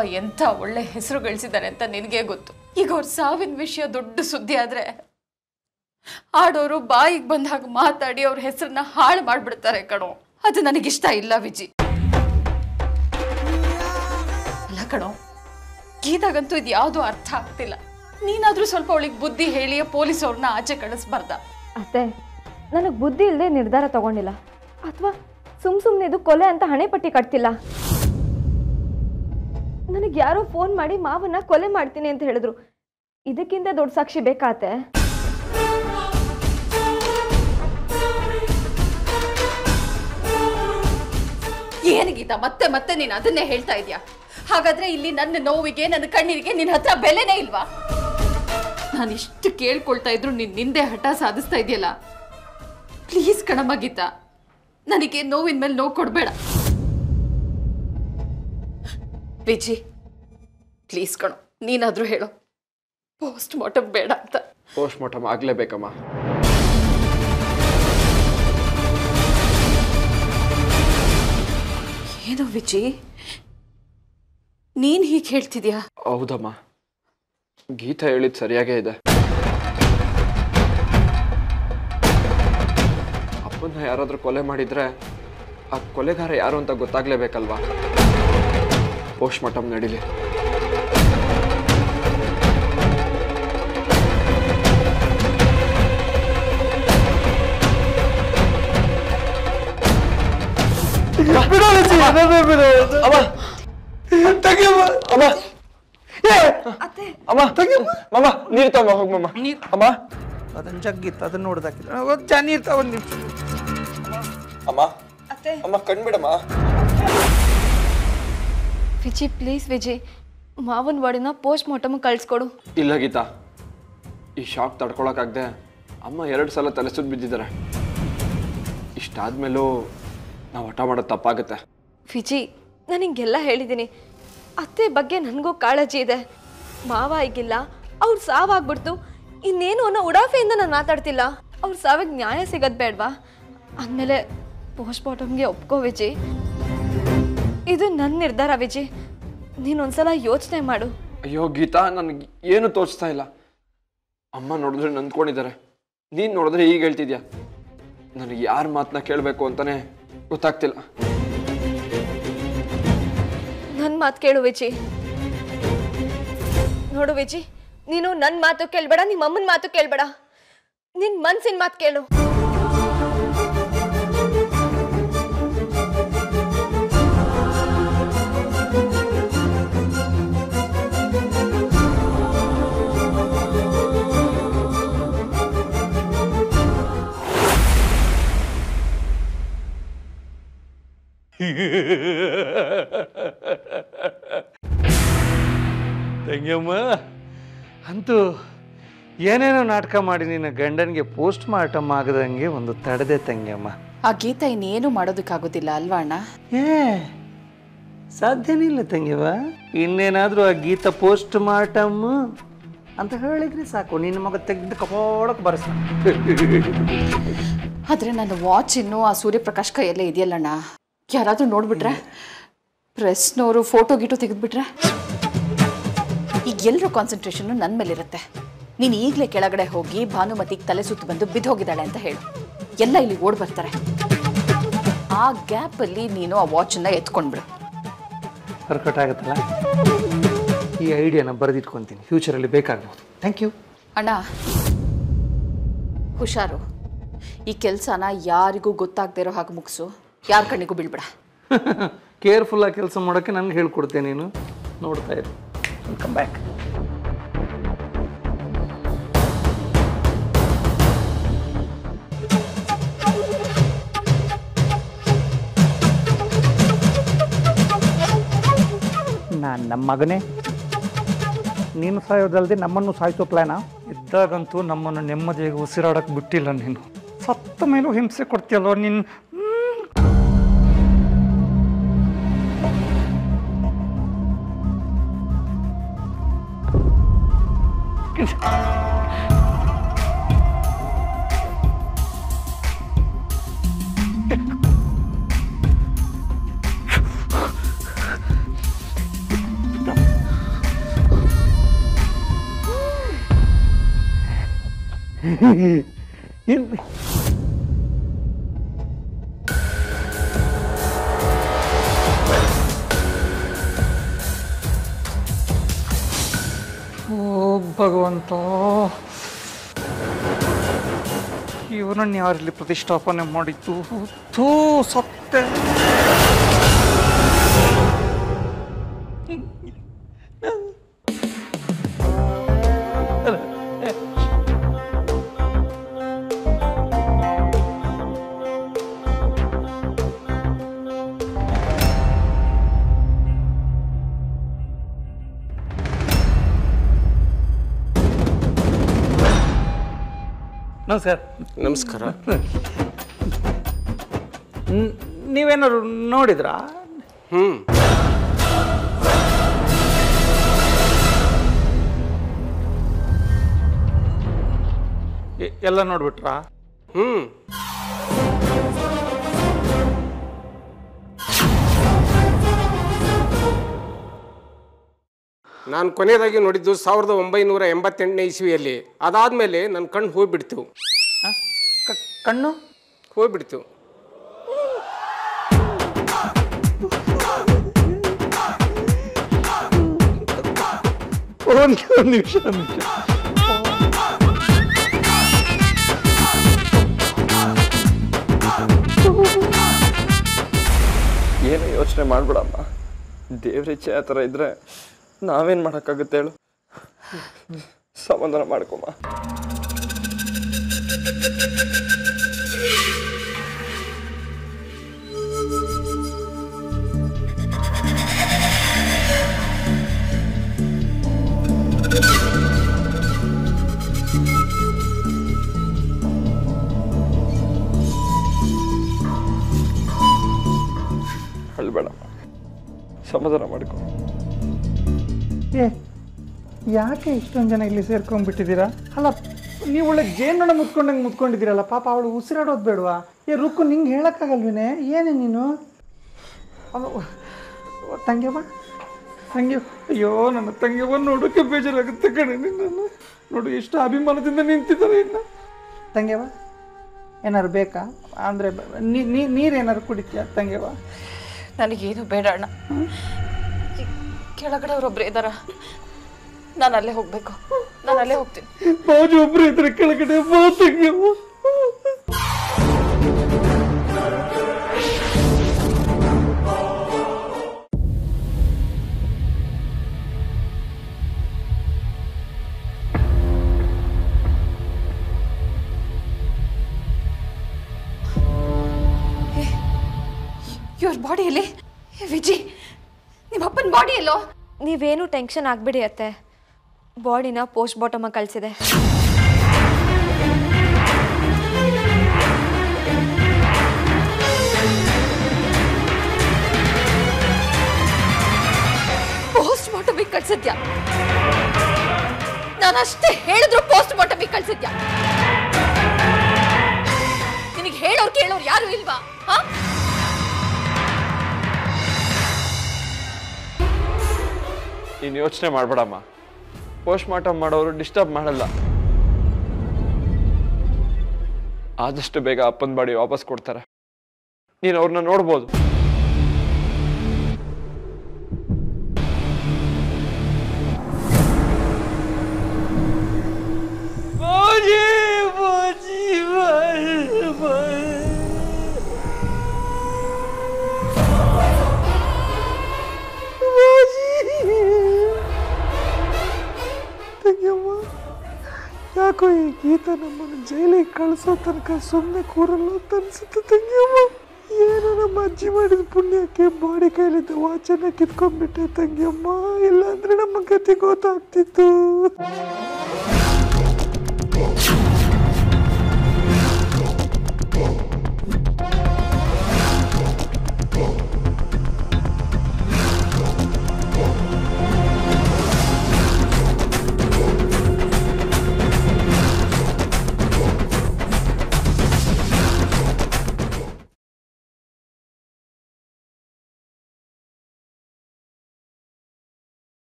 ಎಂಥ ಒಳ್ಳೆ ಹೆಸರು ಗಳಿಸಿದ್ದಾರೆ ಅಂತ ನಿನಗೆ ಗೊತ್ತು ಈಗ ಅವ್ರ ಸಾವಿನ ವಿಷಯ ದೊಡ್ಡ ಸುದ್ದಿ ಆದ್ರೆ ಆಡೋರು ಬಾಯಿಗೆ ಬಂದ ಹಾಗೆ ಮಾತಾಡಿ ಅವ್ರ ಹೆಸರನ್ನ ಹಾಳು ಮಾಡ್ಬಿಡ್ತಾರೆ ಕಣೋ ಅದು ನನಗಿಷ್ಟ ಇಲ್ಲ ವಿಜಿ ಅಲ್ಲ ಕಣೋ ಗೀತಾಗಂತೂ ಇದು ಯಾವುದು ಅರ್ಥ ಆಗ್ತಿಲ್ಲ ನೀನಾದ್ರೂ ಸ್ವಲ್ಪ ಅವಳಿಗೆ ಬುದ್ಧಿ ಹೇಳಿ ಪೊಲೀಸ್ ಅವ್ರನ್ನ ಆಚೆ ಕಳಿಸ್ಬಾರ್ದ ಅತ್ತೆ ನನಗೆ ಬುದ್ಧಿ ಇಲ್ಲದೆ ನಿರ್ಧಾರ ತಗೊಂಡಿಲ್ಲ ಅಥವಾ ಸುಮ್ ಸುಮ್ಮನೆ ಇದು ಕೊಲೆ ಅಂತ ಹಣೆ ಪಟ್ಟಿ ಕಟ್ತಿಲ್ಲ ನನಗೆ ಯಾರೋ ಫೋನ್ ಮಾಡಿ ಮಾವನ್ನ ಕೊಲೆ ಮಾಡ್ತೀನಿ ಅಂತ ಹೇಳಿದ್ರು ಇದಕ್ಕಿಂತ ದೊಡ್ಡ ಸಾಕ್ಷಿ ಬೇಕಾತೆ ಏನು ಗೀತಾ ಮತ್ತೆ ಮತ್ತೆ ನೀನು ಅದನ್ನೇ ಹೇಳ್ತಾ ಇದೀಯಾ ಹಾಗಾದ್ರೆ ಇಲ್ಲಿ ನನ್ನ ನೋವಿಗೆ ನನ್ನ ಕಣ್ಣೀರಿಗೆ ನಿನ್ನ ಹತ್ರ ಬೆಲೆನೇ ಇಲ್ವಾ ನಾನು ಇಷ್ಟು ಕೇಳ್ಕೊಳ್ತಾ ಇದ್ರು ನೀನ್ ನಿಂದೆ ಹಠ ಸಾಧಿಸ್ತಾ ಇದೆಯಲ್ಲ ಪ್ಲೀಸ್ ಕಣಮ್ಮ ಗೀತಾ ನನಗೆ ನೋವಿನ ಮೇಲೆ ನೋವು ಕೊಡಬೇಡ ವಿಜಿ ಪ್ಲೀಸ್ ಕಣೋ ನೀನಾದ್ರೂ ಹೇಳು ಪೋಸ್ಟ್ ಮಾರ್ಟಮ್ ಬೇಡ ಅಂತ ಪೋಸ್ಟ್ ಮಾರ್ಟಮ್ ಆಗಲೇಬೇಕಮ್ಮ ಏನು ವಿಜಿ ನೀನ್ ಹೀಗೆ ಹೇಳ್ತಿದ್ಯಾ ಹೌದಮ್ಮ ಗೀತಾ ಹೇಳಿದ್ ಸರಿಯಾಗೇ ಇದೆ ಅಪ್ಪನ್ನ ಯಾರಾದ್ರೂ ಕೊಲೆ ಮಾಡಿದ್ರೆ ಆ ಕೊಲೆಗಾರ ಯಾರು ಅಂತ ಗೊತ್ತಾಗ್ಲೇಬೇಕಲ್ವಾ ಪೋಸ್ಟ್ ಮಾರ್ಟಮ್ ನಡೀಲಿ ಅಮ್ಮ ಅಮ್ಮ ಏ! ಅಮ್ಮ ಮಮ್ಮ ನೀರು ತಮ್ಮ ಹೋಗಮ್ಮ ಅಮ್ಮ ಅದನ್ನ ಜಗ್ಗಿತ್ತು ಅದನ್ನ ನೋಡ್ದಾಕಿಲ್ಲ ಹೋಗಿ ಚಾ ನೀರು ತಗೊಂಡು ನಿಮಿಷ ಅಮ್ಮ ಅಮ್ಮ ಕಣ್ಬಿಡಮ್ಮ ವಿಜಿ ಪ್ಲೀಸ್ ವಿಜಿ ಮಾವನ್ ಬಾಡಿನ ಪೋಸ್ಟ್ ಮಾರ್ಟಮ್ ಕಳ್ಸ್ಕೊಡು ಇಲ್ಲ ಗೀತಾ ಈ ಶಾಕ್ ತಡ್ಕೊಳಕ್ಕಾಗ್ದೆ ಅಮ್ಮ ಎರಡು ಸಲ ತಲೆ ಸುತ್ತ ಬಿದ್ದಿದ್ದಾರೆ ಇಷ್ಟಾದ್ಮೇಲೂ ನಾವು ಹಠ ಮಾಡೋದು ತಪ್ಪಾಗುತ್ತೆ ವಿಜಿ ನಾನು ಹಿಂಗೆಲ್ಲ ಹೇಳಿದ್ದೀನಿ ಅತ್ತೆ ಬಗ್ಗೆ ನನಗೂ ಕಾಳಜಿ ಇದೆ ಮಾವ ಈಗಿಲ್ಲ ಅವ್ರು ಸಾವಾಗ್ಬಿಡ್ತು ಇನ್ನೇನು ಅನ್ನೋ ಉಡಾಫೆಯಿಂದ ನಾನು ಮಾತಾಡ್ತಿಲ್ಲ ಅವ್ರ ಸಾವಿಗೆ ನ್ಯಾಯ ಸಿಗೋದು ಬೇಡವಾ ಅಂದಮೇಲೆ ಪೋಸ್ಟ್ ಮಾರ್ಟಮ್ಗೆ ಒಪ್ಕೋ ವಿಜಿ ಇದು ನನ್ನ ನಿರ್ಧಾರ ವಿಜಿ ನೀನೊಂದ್ಸಲ ಯೋಚನೆ ಮಾಡು ಅಯ್ಯೋ ಗೀತಾ ನನಗೆ ಏನು ತೋರಿಸ್ತಾ ಇಲ್ಲ ಅಮ್ಮ ನೋಡಿದ್ರೆ ನಂದ್ಕೊಂಡಿದ್ದಾರೆ ನೀನು ನೋಡಿದ್ರೆ ಈಗ ಹೇಳ್ತಿದ್ಯಾ ನನಗೆ ಯಾರ ಮಾತನ್ನ ಕೇಳಬೇಕು ಅಂತಾನೆ ಗೊತ್ತಾಗ್ತಿಲ್ಲ ನನ್ನ ಮಾತು ಕೇಳು ವಿಜಿ ನೋಡು ವಿಜಿ ನೀನು ನನ್ನ ಮಾತು ಕೇಳ್ಬೇಡ ನಿಮ್ಮ ಅಮ್ಮನ ಮಾತು ಕೇಳ್ಬೇಡ ನಿನ್ನ ಮನ್ಸಿನ ಮಾತು ಕೇಳು ತಂಗಿಯಮ್ಮ ಅಂತೂ ಏನೇನೋ ನಾಟಕ ಮಾಡಿ ನಿನ್ನ ಗಂಡನಿಗೆ ಪೋಸ್ಟ್ ಮಾರ್ಟಮ್ ಆಗದಂಗೆ ಒಂದು ತಡೆದೆ ತಂಗಿಯಮ್ಮ ಆ ಗೀತಾ ಇನ್ನೇನು ಮಾಡೋದಕ್ಕಾಗೋದಿಲ್ಲ ಅಲ್ವಾ ಅಣ್ಣ ಏ ಸಾಧ್ಯನೇ ಇಲ್ಲ ತಂಗಿವ ಇನ್ನೇನಾದರೂ ಆ ಗೀತ ಪೋಸ್ಟ್ ಮಾರ್ಟಮ್ ಅಂತ ಹೇಳಿದ್ರೆ ಸಾಕು ನಿನ್ನ ಮಗ ತೆಗೆದು ಕಪೋಳಕ್ಕೆ ಬರ್ಸ ಆದ್ರೆ ನನ್ನ ವಾಚ್ ಇನ್ನು ಆ ಸೂರ್ಯಪ್ರಕಾಶ್ ಕೈಯಲ್ಲೇ ಇದೆಯಲ್ಲಣ್ಣ ಯಾರಾದ್ರೂ ನೋಡ್ಬಿಟ್ರೆ ಪ್ರೆಸ್ನವರು ಫೋಟೋ ಗೀಟೋ ತೆಗೆದ್ಬಿಟ್ರೆ ಈಗ ಎಲ್ಲರೂ ಕಾನ್ಸಂಟ್ರೇಷನ್ ನನ್ನ ಮೇಲಿರುತ್ತೆ ನೀನು ಈಗಲೇ ಕೆಳಗಡೆ ಹೋಗಿ ಭಾನುಮತಿಗೆ ತಲೆ ಸುತ್ತು ಬಂದು ಬಿದ್ದೋಗಿದ್ದಾಳೆ ಅಂತ ಹೇಳು ಎಲ್ಲ ಇಲ್ಲಿ ಓಡ್ ಬರ್ತಾರೆ ಆ ಗ್ಯಾಪಲ್ಲಿ ನೀನು ಆ ವಾಚನ್ನ ಎತ್ಕೊಂಡ್ಬಿಡು ವರ್ಕೌಟ್ ಆಗುತ್ತಲ್ಲ ಈ ಐಡಿಯಾನ ಬರೆದಿಟ್ಕೊತೀನಿ ಫ್ಯೂಚರಲ್ಲಿ ಬೇಕಾಗ್ಬೋದು ಥ್ಯಾಂಕ್ ಯು ಅಣ್ಣ ಹುಷಾರು ಈ ಕೆಲಸನ ಯಾರಿಗೂ ಗೊತ್ತಾಗದೇ ಇರೋ ಹಾಗೆ ಮುಗಿಸು ಯಾರ ಕಣ್ಣಿಗೂ ಬೀಳ್ಬೇಡ ಕೇರ್ಫುಲ್ಲಾಗಿ ಕೆಲಸ ಮಾಡೋಕ್ಕೆ ನನಗೆ ಹೇಳ್ಕೊಡ್ತೇನೆ ನೀನು ನೋಡ್ತಾ ಇರು ವೆಲ್ಕಮ್ ಬ್ಯಾಕ್ ನಾನು ನಮ್ಮ ಮಗನೇ ನೀನು ಸಾಯೋದಲ್ಲದೆ ನಮ್ಮನ್ನು ಸಾಯಿಸೋ ಪ್ಲ್ಯಾನಾ ಇದ್ದಾಗಂತೂ ನಮ್ಮನ್ನು ನೆಮ್ಮದಿಯಾಗಿ ಉಸಿರಾಡಕ್ಕೆ ಬಿಟ್ಟಿಲ್ಲ ನೀನು ಸತ್ತ ಮೇಲೂ ಹಿಂಸೆ ಕೊಡ್ತೀಯಲ್ವ ನಿನ್ನ ಏನ್ ಓ ಭಗವಂತ ಇವನನ್ನು ಯಾರಲ್ಲಿ ಪ್ರತಿಷ್ಠಾಪನೆ ಮಾಡಿದ್ದು ಥೂ ಸತ್ತೆ ನಮಸ್ಕಾರ ನಮಸ್ಕಾರ ನ್- ನೀವೇನಾದ್ರು ನೋಡಿದ್ರಾ ಹ್ಞೂ ಎ- ಎಲ್ಲ ನೋಡ್ಬಿಟ್ರಾ ಹ್ಞೂ ನಾನು ಕೊನೆಯದಾಗಿ ನೋಡಿದ್ದು ಸಾವಿರದ ಒಂಬೈನೂರ ಎಂಬತ್ತೆಂಟನೇ ಇಸ್ವಿಯಲ್ಲಿ ಅದಾದಮೇಲೆ ನನ್ನ ಕಣ್ಣು ಹೋಗ್ಬಿಡ್ತು ಹ? ಕ- ಕಣ್ಣು ಹೋಗ್ಬಿಡ್ತು ಒಂದು ನಿಮಿಷ ನಿಮಿಷ ಏನು ಯೋಚನೆ ಮಾಡ್ಬೇಡಮ್ಮ ದೇವ್ರಿಚ್ಛೆ ಆ ಥರ ಇದ್ರೆ ನಾವೇನು ಮಾಡೋಕ್ಕಾಗುತ್ತೆ ಹೇಳು ಸಮಾಧಾನ ಮಾಡ್ಕೊಮ್ಮ ಅಳ್ಬೇಡಮ್ಮ ಸಮಾಧಾನ ಮಾಡ್ಕೊ ಏ ಯಾಕೆ ಇಷ್ಟೊಂದು ಜನ ಇಲ್ಲಿ ಸೇರ್ಕೊಂಡ್ಬಿಟ್ಟಿದ್ದೀರಾ ಅಲ್ಲ ನೀವು ಒಳ್ಳೆ ಜೇನುಣ ಮುತ್ಕೊಂಡಂಗೆ ಮುತ್ಕೊಂಡಿದ್ದೀರಲ್ಲ ಪಾಪ ಅವಳು ಉಸಿರಾಡೋದು ಬೇಡವಾ ಏ ರುಕ್ಕು ನಿಂಗೆ ಹೇಳೋಕ್ಕಾಗಲ್ವೇನೆ ಏನೇ ನೀನು ಅವಳು ತಂಗ್ಯವ್ವ ತಂಗಿ ಅಯ್ಯೋ ನನ್ನ ತಂಗ್ಯವ್ವ ನೋಡೋಕೆ ಬೇಜಾರಾಗುತ್ತೆ ಕಣೆ ನಿನ್ನನ್ನು ನೋಡು ಎಷ್ಟು ಅಭಿಮಾನದಿಂದ ನಿಂತಿದ್ದಾರೆ ಇನ್ನು ತಂಗ್ಯವ್ವ ಏನಾರು ಬೇಕಾ ಅಂದರೆ ನೀರು ಏನಾರು ಕುಡಿತೀಯಾ ತಂಗ್ಯವ್ವ ನನಗೇನು ಬೇಡ ಅಣ್ಣ ಈ ಕೆಳಗಡೆ ಅವರೊಬ್ರು ಇದ್ದಾರ ನಾನು ಅಲ್ಲೇ ಹೋಗ್ಬೇಕು ನಾನು ಅಲ್ಲೇ ಹೋಗ್ತೀನಿ ಬಾಜು ಒಬ್ರು ಇದ್ರೆ ಕೆಳಗಡೆ ಬಾ ತಂಗ್ಯವ್ವ ಇವ್ರ ಬಾಡಿ ಎಲ್ಲಿ ಏ, ವಿಜಿ ನಿಮ್ಮ ಅಪ್ಪನ ಬಾಡಿ ಎಲ್ಲೋ ನೀವೇನು ಟೆನ್ಷನ್ ಆಗ್ಬಿಡಿ ಅತ್ತೆ ಬಾಡಿನ ಪೋಸ್ಟ್ ಬಾಟಮಾಗಿ ಕಳಿಸಿದೆ ಪೋಸ್ಟ್ ಮಾರ್ಟಮಿಗೆ ಕಳ್ಸಿದ್ಯಾ ನಾನು ಅಷ್ಟೇ ಹೇಳಿದ್ರು ಪೋಸ್ಟ್ ಮಾರ್ಟಮಿಗೆ ಕಳ್ಸಿದ್ಯಾ ನಿನಗೆ ಹೇಳೋರು ಕೇಳೋರು ಯಾರು ಇಲ್ವಾ ಹಾ ನೀನು ಯೋಚನೆ ಮಾಡಬೇಡಮ್ಮ ಪೋಸ್ಟ್ ಮಾರ್ಟಮ್ ಮಾಡೋರು ಡಿಸ್ಟರ್ಬ್ ಮಾಡಲ್ಲ ಆದಷ್ಟು ಬೇಗ ಅಪ್ಪನ ಬಾಡಿ ವಾಪಸ್ ಕೊಡ್ತಾರೆ ನೀನು ಅವ್ರನ್ನ ನೋಡ್ಬೋದು ತಂಗ್ಯವ್ವ ಯಾಕೋ ಈ ಗೀತ ನಮ್ಮನ್ನು ಜೈಲಿಗೆ ಕಳಿಸೋ ತನಕ ಸುಮ್ಮನೆ ಕೂರಲ್ಲ ಅಂತ ಅನ್ಸುತ್ತೆ ತಂಗ್ಯವ್ವ ಏನು ನಮ್ಮ ಅಜ್ಜಿ ಮಾಡಿದ ಪುಣ್ಯಕ್ಕೆ ಬಾಡಿ ಕೈಲಿದ್ದ ವಾಚನ ಕಿತ್ಕೊಂಡ್ಬಿಟ್ಟೆ ತಂಗ್ಯಮ್ಮ ಇಲ್ಲಾಂದ್ರೆ ನಮ್ಮ ಗತಿ ಗೊತ್ತಾಗ್ತಿತ್ತು